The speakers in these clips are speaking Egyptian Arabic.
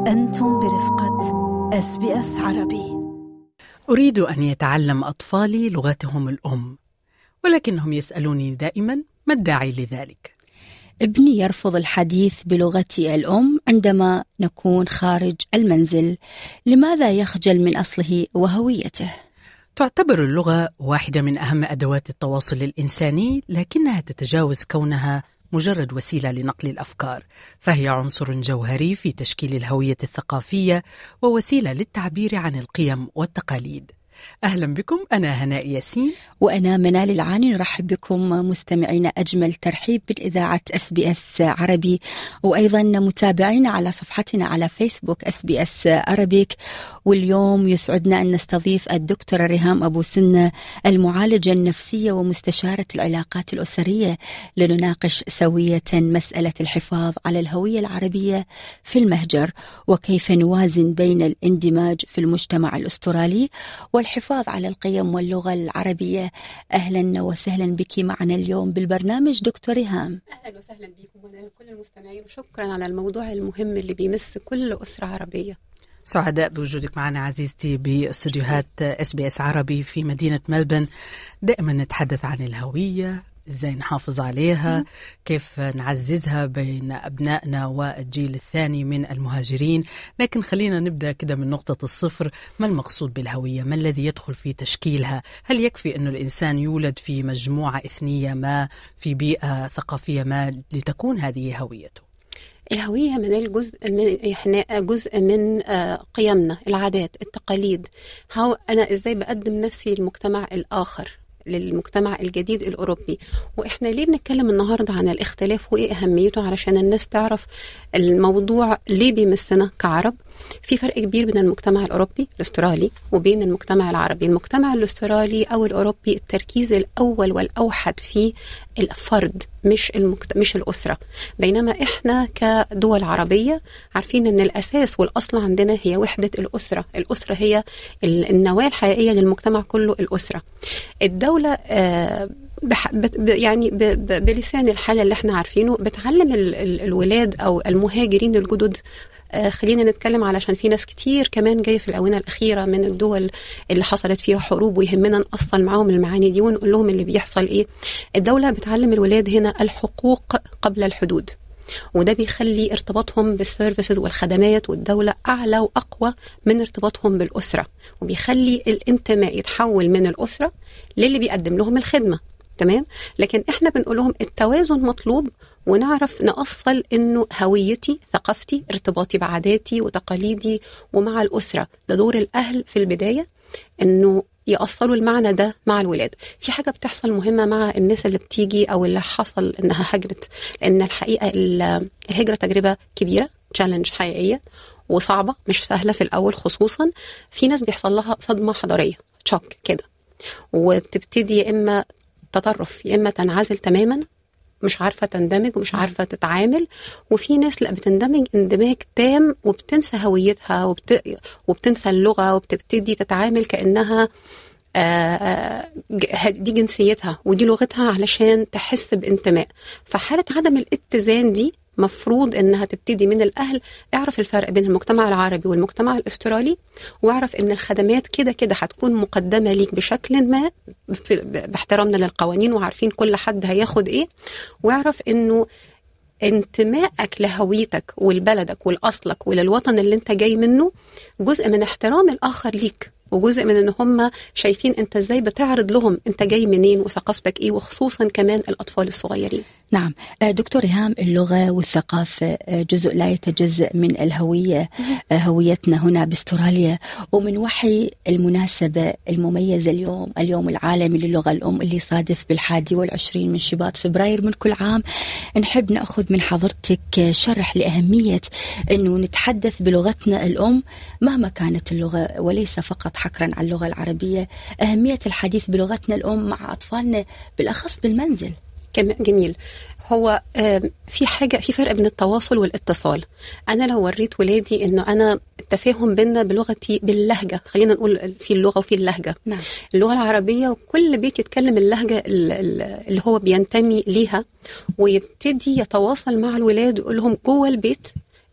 أنتم برفقة اس بي اس عربي أريد أن يتعلم أطفالي لغتهم الأم ولكنهم يسألوني دائما ما الداعي لذلك ابني يرفض الحديث بلغتي الأم عندما نكون خارج المنزل لماذا يخجل من أصله وهويته؟ تعتبر اللغة واحدة من أهم أدوات التواصل الإنساني لكنها تتجاوز كونها مجرد وسيلة لنقل الأفكار فهي عنصر جوهري في تشكيل الهوية الثقافية ووسيلة للتعبير عن القيم والتقاليد أهلا بكم أنا هناء ياسين وأنا منال العاني نرحب بكم مستمعينا أجمل ترحيب بالإذاعة اس بي اس عربي وأيضا متابعينا على صفحتنا على فيسبوك اس بي اس عربيك واليوم يسعدنا أن نستضيف الدكتورة ريهام أبو سنة المعالجة النفسية ومستشارة العلاقات الأسرية لنناقش سوية مسألة الحفاظ على الهوية العربية في المهجر وكيف نوازن بين الاندماج في المجتمع الأسترالي والحفاظ على القيم واللغة العربية أهلا وسهلا بك معنا اليوم بالبرنامج دكتور ريهام اهلا وسهلا بكم ولكل المستمعين وشكرا على الموضوع المهم اللي بيمس كل اسره عربيه سعداء بوجودك معنا عزيزتي باستديوهات اس بي اس عربي في مدينة ملبن دائما نتحدث عن الهوية ازاي نحافظ عليها كيف نعززها بين ابنائنا والجيل الثاني من المهاجرين لكن خلينا نبدا كده من نقطه الصفر ما المقصود بالهويه ما الذي يدخل في تشكيلها هل يكفي انه الانسان يولد في مجموعه اثنيه ما في بيئه ثقافيه ما لتكون هذه هويته الهويه من الجزء من احنا جزء من آه، قيمنا العادات التقاليد هو انا ازاي بقدم نفسي للمجتمع الاخر للمجتمع الجديد الاوروبي واحنا ليه بنتكلم النهارده عن الاختلاف وايه اهميته علشان الناس تعرف الموضوع ليه بيمسنا كعرب في فرق كبير بين المجتمع الاوروبي الاسترالي وبين المجتمع العربي المجتمع الاسترالي او الاوروبي التركيز الاول والاوحد فيه الفرد مش المكت... مش الاسره بينما احنا كدول عربيه عارفين ان الاساس والاصل عندنا هي وحده الاسره الاسره هي ال- النواه الحقيقيه للمجتمع كله الاسره الدوله آه بح... بت... ب- يعني ب... ب... بلسان الحال اللي احنا عارفينه بتعلم ال... ال... الولاد او المهاجرين الجدد آه، خلينا نتكلم علشان في ناس كتير كمان جايه في الاونه الاخيره من الدول اللي حصلت فيها حروب ويهمنا نأصل معاهم المعاني دي ونقول لهم اللي بيحصل ايه الدوله بتعلم الولاد هنا الحقوق قبل الحدود وده بيخلي ارتباطهم بالسيرفيسز والخدمات والدوله اعلى واقوى من ارتباطهم بالاسره وبيخلي الانتماء يتحول من الاسره للي بيقدم لهم الخدمه تمام لكن احنا بنقول لهم التوازن مطلوب ونعرف نأصل انه هويتي ثقافتي ارتباطي بعاداتي وتقاليدي ومع الاسره ده دور الاهل في البدايه انه يأصلوا المعنى ده مع الولاد في حاجة بتحصل مهمة مع الناس اللي بتيجي أو اللي حصل إنها هجرت لأن الحقيقة ال- الهجرة تجربة كبيرة تشالنج حقيقية وصعبة مش سهلة في الأول خصوصا في ناس بيحصل لها صدمة حضارية تشوك كده وبتبتدي يا إما تطرف يا إما تنعزل تماما مش عارفة تندمج ومش عارفة تتعامل وفي ناس لا بتندمج اندماج تام وبتنسى هويتها وبت... وبتنسى اللغة وبتبتدي تتعامل كأنها آه، آه، ج- دي جنسيتها ودي لغتها علشان تحس بانتماء فحالة عدم الاتزان دي مفروض انها تبتدي من الاهل اعرف الفرق بين المجتمع العربي والمجتمع الاسترالي واعرف ان الخدمات كده كده هتكون مقدمه ليك بشكل ما في باحترامنا للقوانين وعارفين كل حد هياخد ايه واعرف انه انتمائك لهويتك ولبلدك ولاصلك وللوطن اللي انت جاي منه جزء من احترام الاخر ليك وجزء من ان هم شايفين انت ازاي بتعرض لهم انت جاي منين وثقافتك ايه وخصوصا كمان الاطفال الصغيرين نعم آه، دكتور ريهام اللغة والثقافة آه، جزء لا يتجزأ من الهوية آه، هويتنا هنا باستراليا ومن وحي المناسبة المميزة اليوم اليوم العالمي للغة الأم اللي صادف بالحادي والعشرين من شباط فبراير من كل عام نحب نأخذ من حضرتك آه، شرح لأهمية أنه نتحدث بلغتنا الأم مهما كانت اللغة وليس فقط حكرا على اللغة العربية أهمية الحديث بلغتنا الأم مع أطفالنا بالأخص بالمنزل كم- جميل هو آم، في حاجة في فرق بين التواصل والاتصال أنا لو وريت ولادي إنه أنا التفاهم بينا بلغتي باللهجة خلينا نقول في اللغة وفي اللهجة نعم اللغة العربية وكل بيت يتكلم اللهجة ال- ال- اللي هو بينتمي ليها ويبتدي يتواصل مع الولاد ويقول لهم جوه البيت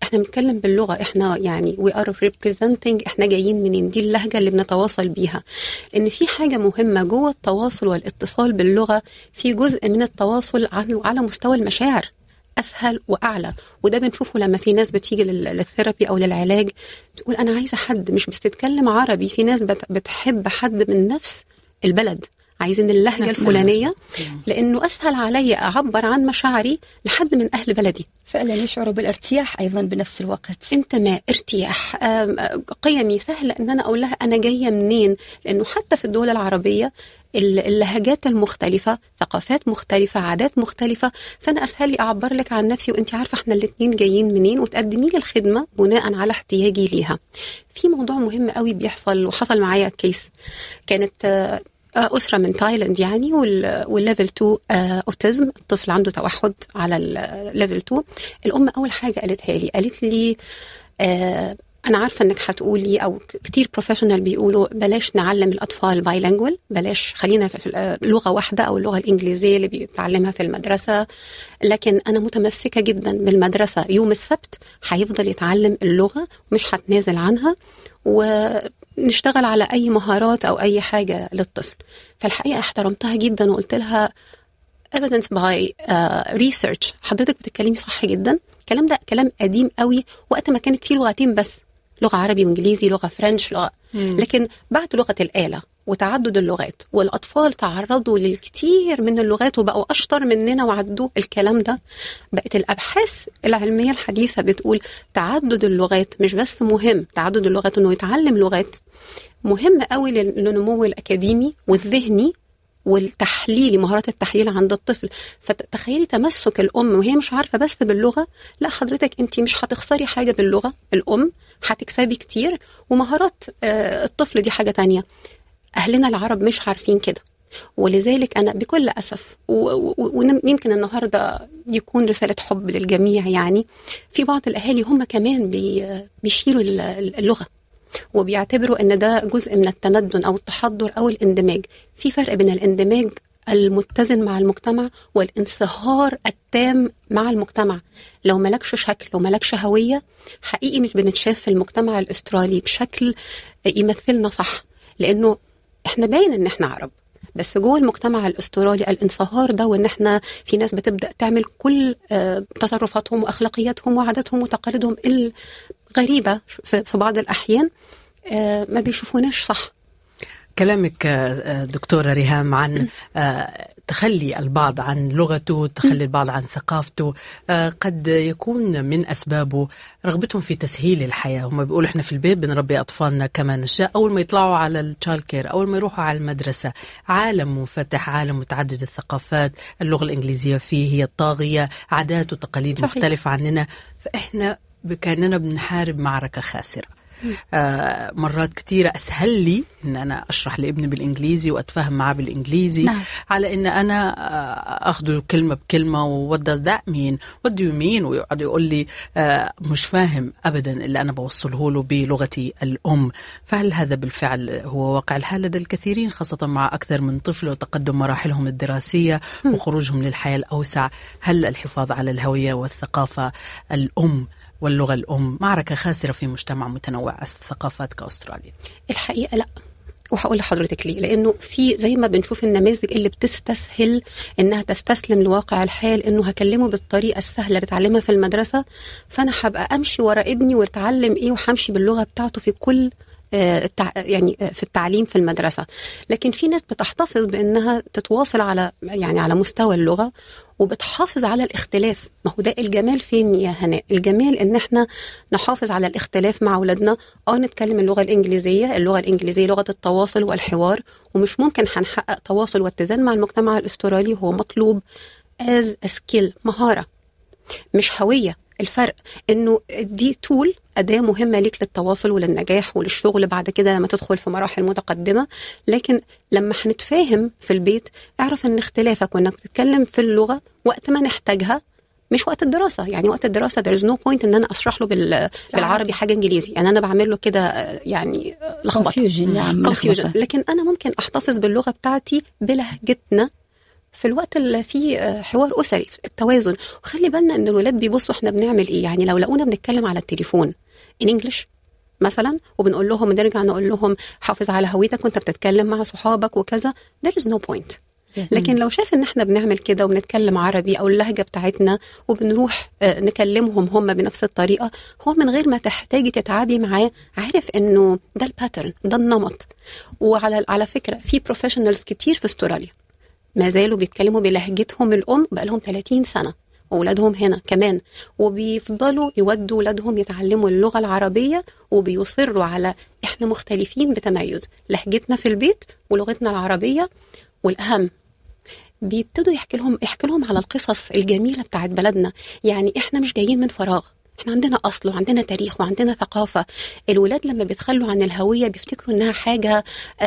احنا بنتكلم باللغه احنا يعني وي ار ريبريزنتنج احنا جايين منين دي اللهجه اللي بنتواصل بيها لان في حاجه مهمه جوه التواصل والاتصال باللغه في جزء من التواصل على على مستوى المشاعر اسهل واعلى وده بنشوفه لما في ناس بتيجي لل- للثيرابي او للعلاج تقول انا عايزه حد مش بتتكلم عربي في ناس بت- بتحب حد من نفس البلد عايزين اللهجه نفس الفلانيه لانه اسهل علي اعبر عن مشاعري لحد من اهل بلدي فعلا يشعروا بالارتياح ايضا بنفس الوقت انتماء ارتياح آم، قيمي سهل ان انا اقول لها انا جايه منين لانه حتى في الدول العربيه ال- اللهجات المختلفة ثقافات مختلفة عادات مختلفة فأنا أسهل لي أعبر لك عن نفسي وأنت عارفة إحنا الاتنين جايين منين وتقدمي لي الخدمة بناء على احتياجي ليها في موضوع مهم قوي بيحصل وحصل معايا كيس كانت آه، آه، أسرة من تايلاند يعني وال- والليفل 2 آه، أوتيزم الطفل عنده توحد على الليفل 2 الأم أول حاجة قالتها لي قالت لي آه، أنا عارفة إنك هتقولي أو ك- كتير بروفيشنال بيقولوا بلاش نعلم الأطفال بايلانجوال بلاش خلينا في في- آه، لغة واحدة أو اللغة الإنجليزية اللي بيتعلمها في المدرسة لكن أنا متمسكة جدا بالمدرسة يوم السبت هيفضل يتعلم اللغة ومش هتنازل عنها ونشتغل على أي مهارات أو أي حاجة للطفل فالحقيقة احترمتها جدا وقلت لها evidence by uh, research حضرتك بتتكلمي صح جدا الكلام ده كلام قديم قوي وقت ما كانت فيه لغتين بس لغه عربي وانجليزي لغه فرنش لغه لكن بعد لغه الاله وتعدد اللغات والاطفال تعرضوا للكثير من اللغات وبقوا اشطر مننا وعدوا الكلام ده بقت الابحاث العلميه الحديثه بتقول تعدد اللغات مش بس مهم تعدد اللغات انه يتعلم لغات مهم قوي لل- للنمو الاكاديمي والذهني والتحليلي مهارات التحليل عند الطفل فتخيلي تمسك الام وهي مش عارفه بس باللغه لا حضرتك انت مش هتخسري حاجه باللغه الام هتكسبي كتير ومهارات آه، الطفل دي حاجه تانية اهلنا العرب مش عارفين كده ولذلك انا بكل اسف ويمكن النهارده يكون رساله حب للجميع يعني في بعض الاهالي هم كمان بي بيشيلوا ال- اللغه وبيعتبروا ان ده جزء من التمدن او التحضر او الاندماج في فرق بين الاندماج المتزن مع المجتمع والانصهار التام مع المجتمع لو ملكش شكل وملكش هوية حقيقي مش بنتشاف في المجتمع الأسترالي بشكل يمثلنا صح لأنه احنا باين ان احنا عرب بس جوه المجتمع الاسترالي الانصهار ده وان احنا في ناس بتبدا تعمل كل آه، تصرفاتهم واخلاقياتهم وعاداتهم وتقاليدهم الغريبه في في بعض الاحيان آه، ما بيشوفوناش صح كلامك آه، دكتورة ريهام عن آه، تخلي البعض عن لغته تخلي البعض عن ثقافته آه، قد يكون من أسبابه رغبتهم في تسهيل الحياة هم بيقولوا احنا في البيت بنربي أطفالنا كما نشاء أول ما يطلعوا على التشايلد كير أول ما يروحوا على المدرسة عالم منفتح عالم متعدد الثقافات اللغة الإنجليزية فيه هي الطاغية عادات وتقاليد صحيح. مختلفة عننا فإحنا كأننا بنحارب معركة خاسرة آه مرات كتيرة أسهل لي إن أنا أشرح لابني بالإنجليزي وأتفاهم معاه بالإنجليزي نعم. على إن أنا آه أخذه كلمة بكلمة و what does that mean what do you mean ويقعد يقول لي آه مش فاهم أبدا اللي أنا بوصله له بلغتي الأم فهل هذا بالفعل هو واقع الحال لدى الكثيرين خاصة مع أكثر من طفل وتقدم مراحلهم الدراسية وخروجهم للحياة الأوسع هل الحفاظ على الهوية والثقافة الأم واللغة الأم معركة خاسرة في مجتمع متنوع الثقافات كأستراليا الحقيقه لا وهقول لحضرتك ليه لانه في زي ما بنشوف النماذج اللي بتستسهل انها تستسلم لواقع الحال انه هكلمه بالطريقه السهله اللي اتعلمها في المدرسه فانا هبقى امشي ورا ابني واتعلم ايه وهمشي باللغه بتاعته في كل آه، التع... يعني آه، في التعليم في المدرسه لكن في ناس بتحتفظ بانها تتواصل على يعني على مستوى اللغه وبتحافظ على الاختلاف ما هو ده الجمال فين يا هناء الجمال ان احنا نحافظ على الاختلاف مع اولادنا اه نتكلم اللغه الانجليزيه اللغه الانجليزيه لغه التواصل والحوار ومش ممكن هنحقق تواصل واتزان مع المجتمع الاسترالي هو مطلوب از سكيل مهاره مش هويه الفرق انه دي تول اداه مهمه ليك للتواصل وللنجاح وللشغل بعد كده لما تدخل في مراحل متقدمه لكن لما هنتفاهم في البيت اعرف ان اختلافك وانك تتكلم في اللغه وقت ما نحتاجها مش وقت الدراسه يعني وقت الدراسه there is no point ان انا اشرح له بال... بالعربي حاجه انجليزي يعني انا بعمل له كده آه، يعني آه، لخبطه confusion نعم confusion لخبطة. لكن انا ممكن احتفظ باللغه بتاعتي بلهجتنا في الوقت اللي فيه آه، حوار اسري التوازن وخلي بالنا ان الولاد بيبصوا احنا بنعمل ايه يعني لو لقونا بنتكلم على التليفون ان انجلش مثلا وبنقول لهم نرجع نقول لهم حافظ على هويتك وانت بتتكلم مع صحابك وكذا there is no point لكن لو شاف ان احنا بنعمل كده وبنتكلم عربي او اللهجه بتاعتنا وبنروح آه، نكلمهم هم بنفس الطريقه هو من غير ما تحتاجي تتعبي معاه عارف انه ده الباترن ده النمط وعلى على فكره في بروفيشنالز كتير في استراليا ما زالوا بيتكلموا بلهجتهم الام بقالهم 30 سنه واولادهم هنا كمان وبيفضلوا يودوا اولادهم يتعلموا اللغه العربيه وبيصروا على احنا مختلفين بتميز لهجتنا في البيت ولغتنا العربيه والاهم بيبتدوا يحكي لهم يحكي لهم على القصص الجميله بتاعت بلدنا يعني احنا مش جايين من فراغ احنا عندنا اصل وعندنا تاريخ وعندنا ثقافه الولاد لما بيتخلوا عن الهويه بيفتكروا انها حاجه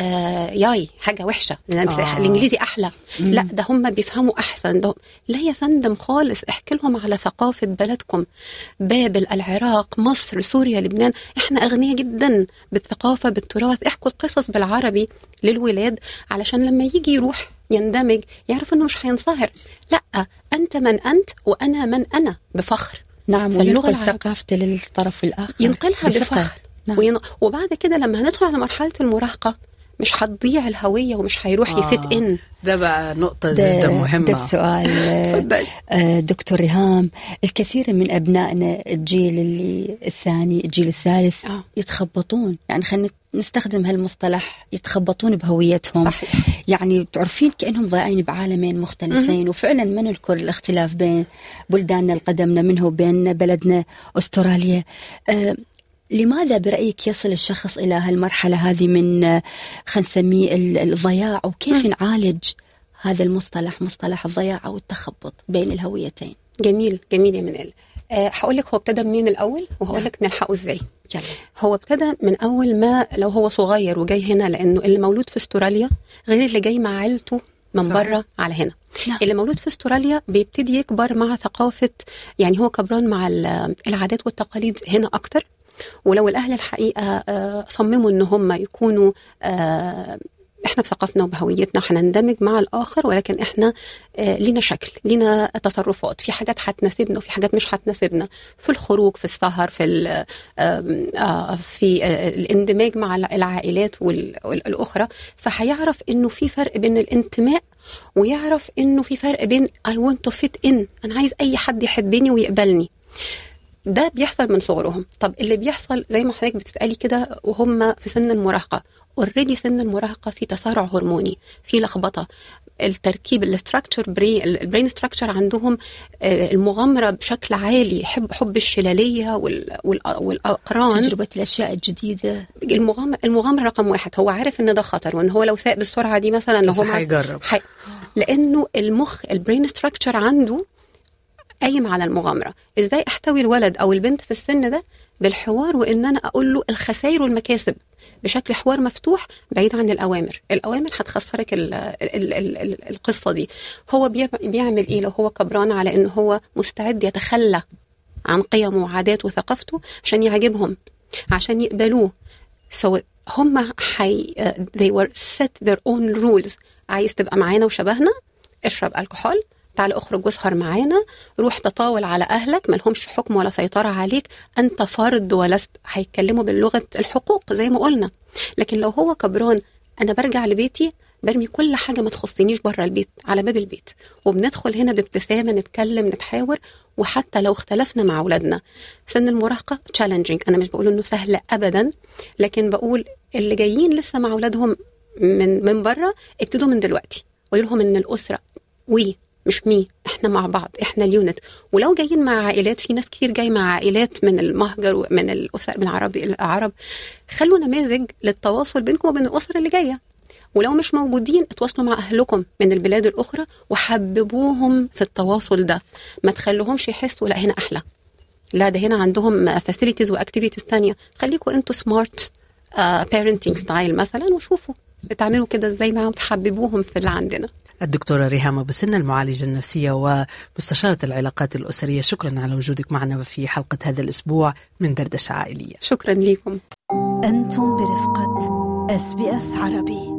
آه ياي حاجه وحشه آه. آه. الانجليزي احلى مم. لا ده هم بيفهموا احسن ده لا يا فندم خالص احكي لهم على ثقافه بلدكم بابل العراق مصر سوريا لبنان احنا اغنياء جدا بالثقافه بالتراث احكوا القصص بالعربي للولاد علشان لما يجي يروح يندمج يعرف انه مش هينصهر لا انت من انت وانا من انا بفخر نعم فاللغة وينقل العربية- ثقافته للطرف الآخر ينقلها بثقة. بفخر نعم. وين... وبعد كده لما هندخل على مرحله المراهقه مش هتضيع الهويه ومش هيروح آه. يفت ان ده بقى نقطة ده, جدا ده مهمة السؤال آه، اتفضل آه، دكتور ريهام الكثير من أبنائنا الجيل اللي الثاني الجيل الثالث آه. يتخبطون يعني خلينا نستخدم هالمصطلح يتخبطون بهويتهم صحيح يعني تعرفين كأنهم ضايعين بعالمين مختلفين وفعلا ما نذكر الاختلاف بين بلداننا القدمنا منه وبين بلدنا أستراليا آه لماذا برأيك يصل الشخص إلى هالمرحلة هذه من آه، خلينا نسميه ال- الضياع وكيف مم. نعالج هذا المصطلح مصطلح الضياع أو التخبط بين الهويتين جميل جميل يا منال أه هقول لك هو ابتدى منين الاول وهقول لك نلحقه ازاي يلا هو ابتدى من اول ما لو هو صغير وجاي هنا لانه اللي مولود في استراليا غير اللي جاي مع عيلته من صحيح. بره على هنا نعم. اللي مولود في استراليا بيبتدي يكبر مع ثقافه يعني هو كبران مع ال- العادات والتقاليد هنا اكتر ولو الاهل الحقيقه آه، صمموا ان هم يكونوا آه، احنا بثقافتنا وبهويتنا وهنندمج مع الاخر ولكن احنا آه، لينا شكل لينا تصرفات في حاجات هتناسبنا وفي حاجات مش هتناسبنا في الخروج في السهر في ال- آم، آه، في آه، الاندماج مع العائلات وال- والاخرى فهيعرف انه في فرق بين الانتماء ويعرف انه في فرق بين I want to fit in انا عايز اي حد يحبني ويقبلني ده بيحصل من صغرهم طب اللي بيحصل زي ما حضرتك بتسالي كده وهم في سن المراهقه اوريدي سن المراهقه في تسارع هرموني في لخبطه التركيب الاستراكشر بري البرين ستراكشر عندهم آه، المغامره بشكل عالي حب حب الشلاليه وال- وال- والاقران تجربة الأشياء الجديدة المغامره المغامره رقم واحد هو عارف ان ده خطر وان هو لو ساق بالسرعه دي مثلا ان بس هو مع- هيجرب حي... لانه المخ البرين ستراكشر عنده قايم على المغامره ازاي احتوي الولد او البنت في السن ده بالحوار وان انا اقول له الخسائر والمكاسب بشكل حوار مفتوح بعيد عن الاوامر الاوامر هتخسرك ال ال ال ال القصه دي هو بي- بيعمل ايه لو هو كبران على ان هو مستعد يتخلى عن قيمه وعاداته وثقافته عشان يعجبهم عشان يقبلوه so هم حي they were set their own rules عايز تبقى معانا وشبهنا اشرب الكحول تعال اخرج واسهر معانا روح تطاول على اهلك ملهمش حكم ولا سيطره عليك انت فرد ولست هيتكلموا باللغه الحقوق زي ما قلنا لكن لو هو كبران انا برجع لبيتي برمي كل حاجه ما تخصنيش بره البيت على باب البيت وبندخل هنا بابتسامه نتكلم نتحاور وحتى لو اختلفنا مع اولادنا سن المراهقه تشالنجينج انا مش بقول انه سهل ابدا لكن بقول اللي جايين لسه مع اولادهم من من بره ابتدوا من دلوقتي قولوا لهم ان الاسره وي مش مي احنا مع بعض احنا اليونت ولو جايين مع عائلات في ناس كتير جاي مع عائلات من المهجر ومن الاسر من العرب العرب خلوا نماذج للتواصل بينكم وبين الاسر اللي جايه ولو مش موجودين اتواصلوا مع اهلكم من البلاد الاخرى وحببوهم في التواصل ده ما تخلوهمش يحسوا لا هنا احلى لا ده هنا عندهم فاسيلتيز واكتيفيتيز تانية خليكم انتوا سمارت بيرنتنج ستايل مثلا وشوفوا بتعملوا كده ازاي معاهم تحببوهم في اللي عندنا الدكتورة ريهام أبو سنة المعالجة النفسية ومستشارة العلاقات الأسرية شكرا على وجودك معنا في حلقة هذا الأسبوع من دردشة عائلية شكرا لكم أنتم برفقة اس بي اس عربي